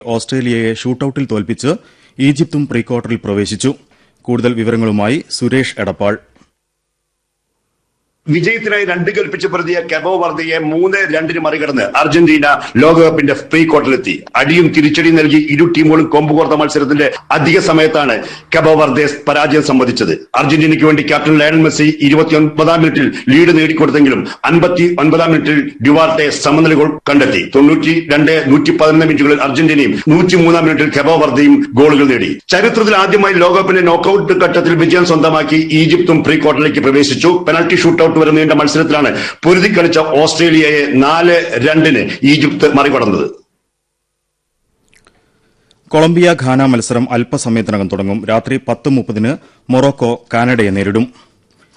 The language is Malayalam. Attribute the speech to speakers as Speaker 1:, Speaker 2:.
Speaker 1: ഓസ്ട്രേലിയയെ ഷൂട്ടൌട്ടിൽ തോൽപ്പിച്ച് ഈജിപ്തും പ്രീ ക്വാർട്ടറിൽ പ്രവേശിച്ചു കൂടുതൽ വിവരങ്ങളുമായി സുരേഷ് എടപ്പാൾ
Speaker 2: വിജയത്തിനായി രണ്ട് കൽപ്പിച്ച് പ്രതിയ കെബോ വർദ്ധയെ മൂന്ന് രണ്ടിന് മറികടന്ന് അർജന്റീന ലോകകപ്പിന്റെ പ്രീ ക്വാർട്ടറിലെത്തി അടിയും തിരിച്ചടിയും നൽകി ഇരു ടീമുകളും കൊമ്പുകോർത്ത മത്സരത്തിന്റെ അധിക സമയത്താണ് കെബോ വർദ്ദേ പരാജയം സംവദിച്ചത് അർജന്റീനയ്ക്ക് വേണ്ടി ക്യാപ്റ്റൻ ലയണൽ മെസ്സി ഇരുപത്തിയൊൻപതാം മിനിറ്റിൽ ലീഡ് നേടിക്കൊടുത്തെങ്കിലും അൻപത്തി ഒൻപതാം മിനിറ്റിൽ ഡ്യുവാർട്ടെ സമനില ഗോൾ കണ്ടെത്തി തൊണ്ണൂറ്റി രണ്ട് നൂറ്റി പതിനൊന്ന് മിനിറ്റുകളിൽ അർജന്റീനയും നൂറ്റിമൂന്നാം മിനിറ്റിൽ കെബോ വർദ്ധയും ഗോളുകൾ നേടി ചരിത്രത്തിൽ ആദ്യമായി ലോകകപ്പിന്റെ നോക്കൌട്ട് ഘട്ടത്തിൽ വിജയം സ്വന്തമാക്കി ഈജിപ്തും പ്രീ ക്വാർട്ടറിലേക്ക് പ്രവേശിച്ചു പെനൽറ്റി ഷൂട്ടൌട്ട് വരെ നീണ്ട മത്സരത്തിലാണ് പൊരുതി കളിച്ച ഓസ്ട്രേലിയയെ നാല് രണ്ടിന് ഈജിപ്ത് മറികടന്നത്
Speaker 1: കൊളംബിയ ഘാന മത്സരം അല്പസമയത്തിനകം തുടങ്ങും രാത്രി പത്ത് മുപ്പതിന് മൊറോക്കോ കാനഡയെ നേരിടും